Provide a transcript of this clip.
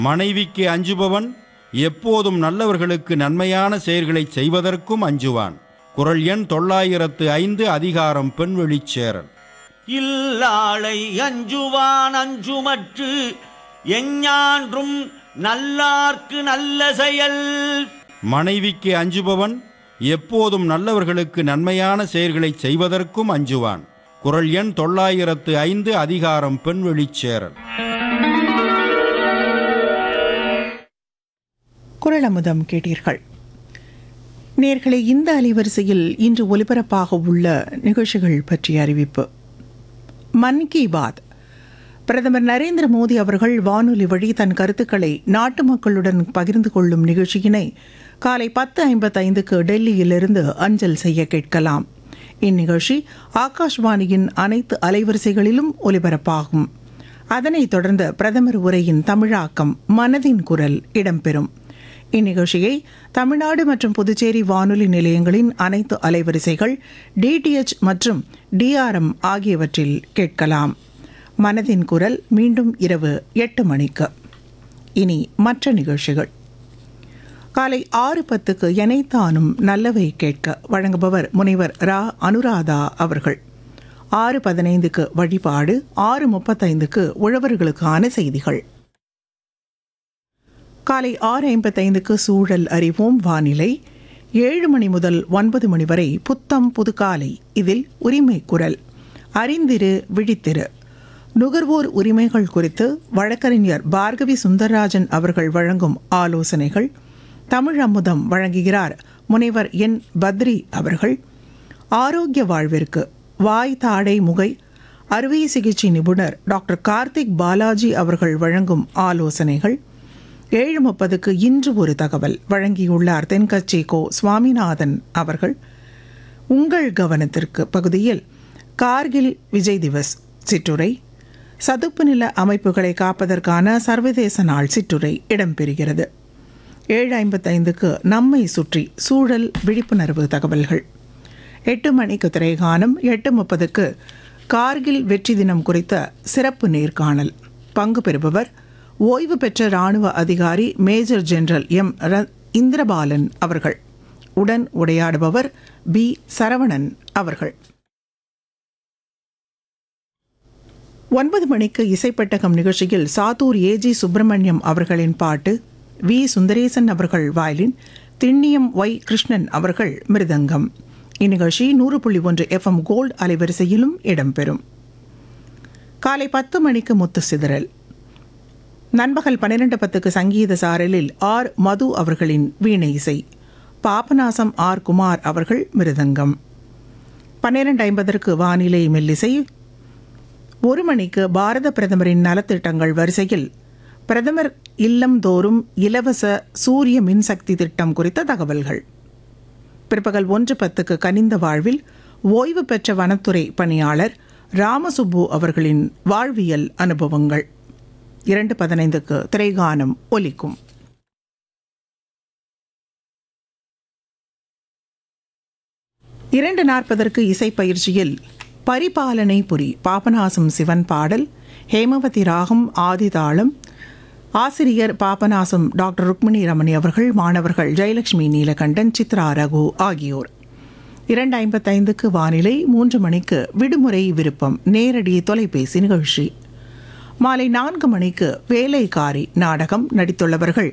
மனைவிக்கு அஞ்சுபவன் எப்போதும் நல்லவர்களுக்கு நன்மையான செயல்களை செய்வதற்கும் அஞ்சுவான் குரல் எண் தொள்ளாயிரத்து ஐந்து அதிகாரம் பெண்வெளிச் சேரல் இல்லாளை அஞ்சுவான் அஞ்சுமற்று எஞ்ஞான்றும் நல்லார்க்கு நல்ல செயல் மனைவிக்கு அஞ்சுபவன் எப்போதும் நல்லவர்களுக்கு நன்மையான செயல்களை செய்வதற்கும் அஞ்சுவான் குரல் எண் தொள்ளாயிரத்து ஐந்து அதிகாரம் பெண்வெளிச் சேரல் குரல் அமுதம் கேட்டீர்கள் நேர்களை இந்த அலைவரிசையில் இன்று ஒலிபரப்பாக உள்ள நிகழ்ச்சிகள் பற்றிய அறிவிப்பு மன் கி பாத் பிரதமர் நரேந்திர மோடி அவர்கள் வானொலி வழி தன் கருத்துக்களை நாட்டு மக்களுடன் பகிர்ந்து கொள்ளும் நிகழ்ச்சியினை காலை பத்து ஐம்பத்தைந்துக்கு டெல்லியிலிருந்து அஞ்சல் செய்ய கேட்கலாம் இந்நிகழ்ச்சி ஆகாஷ்வாணியின் அனைத்து அலைவரிசைகளிலும் ஒலிபரப்பாகும் அதனைத் தொடர்ந்து பிரதமர் உரையின் தமிழாக்கம் மனதின் குரல் இடம்பெறும் இந்நிகழ்ச்சியை தமிழ்நாடு மற்றும் புதுச்சேரி வானொலி நிலையங்களின் அனைத்து அலைவரிசைகள் டிடிஎச் மற்றும் டிஆர்எம் ஆகியவற்றில் கேட்கலாம் மனதின் குரல் மீண்டும் இரவு எட்டு மணிக்கு இனி மற்ற நிகழ்ச்சிகள் காலை ஆறு பத்துக்கு எனைத்தானும் நல்லவை கேட்க வழங்குபவர் முனைவர் ரா அனுராதா அவர்கள் ஆறு பதினைந்துக்கு வழிபாடு ஆறு முப்பத்தைந்துக்கு உழவர்களுக்கான செய்திகள் காலை ஆறு ஐம்பத்தைந்துக்கு சூழல் அறிவோம் வானிலை ஏழு மணி முதல் ஒன்பது மணி வரை புத்தம் புதுக்காலை இதில் உரிமை குரல் அறிந்திரு விழித்திரு நுகர்வோர் உரிமைகள் குறித்து வழக்கறிஞர் பார்கவி சுந்தரராஜன் அவர்கள் வழங்கும் ஆலோசனைகள் தமிழ் அமுதம் வழங்குகிறார் முனைவர் என் பத்ரி அவர்கள் ஆரோக்கிய வாழ்விற்கு வாய் தாடை முகை அறுவை சிகிச்சை நிபுணர் டாக்டர் கார்த்திக் பாலாஜி அவர்கள் வழங்கும் ஆலோசனைகள் ஏழு முப்பதுக்கு இன்று ஒரு தகவல் வழங்கியுள்ளார் தென்கட்சி கோ சுவாமிநாதன் அவர்கள் உங்கள் கவனத்திற்கு பகுதியில் கார்கில் விஜய் திவஸ் சிற்றுரை சதுப்பு நில அமைப்புகளை காப்பதற்கான சர்வதேச நாள் சிற்றுரை இடம்பெறுகிறது ஏழு ஐம்பத்தைந்துக்கு நம்மை சுற்றி சூழல் விழிப்புணர்வு தகவல்கள் எட்டு மணிக்கு திரைகானம் எட்டு முப்பதுக்கு கார்கில் வெற்றி தினம் குறித்த சிறப்பு நேர்காணல் பங்கு பெறுபவர் ஓய்வு பெற்ற ராணுவ அதிகாரி மேஜர் ஜெனரல் எம் ர- இந்திரபாலன் அவர்கள் உடன் உரையாடுபவர் பி சரவணன் அவர்கள் ஒன்பது மணிக்கு இசைப்பட்டகம் நிகழ்ச்சியில் சாத்தூர் ஏஜி சுப்பிரமணியம் அவர்களின் பாட்டு வி சுந்தரேசன் அவர்கள் வயலின் திண்ணியம் ஒய் கிருஷ்ணன் அவர்கள் மிருதங்கம் இந்நிகழ்ச்சி நூறு புள்ளி ஒன்று எஃப்எம் கோல்ட் அலைவரிசையிலும் இடம்பெறும் காலை பத்து மணிக்கு முத்து சிதறல் நண்பகல் பன்னிரண்டு பத்துக்கு சங்கீத சாரலில் ஆர் மது அவர்களின் வீணை இசை பாபநாசம் ஆர் குமார் அவர்கள் மிருதங்கம் பன்னிரண்டு ஐம்பதற்கு வானிலை மெல்லிசை ஒரு மணிக்கு பாரத பிரதமரின் நலத்திட்டங்கள் வரிசையில் பிரதமர் இல்லம் தோறும் இலவச சூரிய மின்சக்தி திட்டம் குறித்த தகவல்கள் பிற்பகல் ஒன்று பத்துக்கு கனிந்த வாழ்வில் ஓய்வு பெற்ற வனத்துறை பணியாளர் ராமசுப்பு அவர்களின் வாழ்வியல் அனுபவங்கள் இரண்டு பதினைந்துக்கு திரைகானம் ஒலிக்கும் இரண்டு நாற்பதற்கு இசைப்பயிற்சியில் பரிபாலனை புரி பாபநாசம் சிவன் பாடல் ஹேமவதி ராகம் ஆதிதாளம் ஆசிரியர் பாபநாசம் டாக்டர் ருக்மிணி ரமணி அவர்கள் மாணவர்கள் ஜெயலட்சுமி நீலகண்டன் சித்ரா ரகு ஆகியோர் இரண்டு ஐம்பத்தைந்துக்கு வானிலை மூன்று மணிக்கு விடுமுறை விருப்பம் நேரடி தொலைபேசி நிகழ்ச்சி மாலை நான்கு மணிக்கு வேலைக்காரி நாடகம் நடித்துள்ளவர்கள்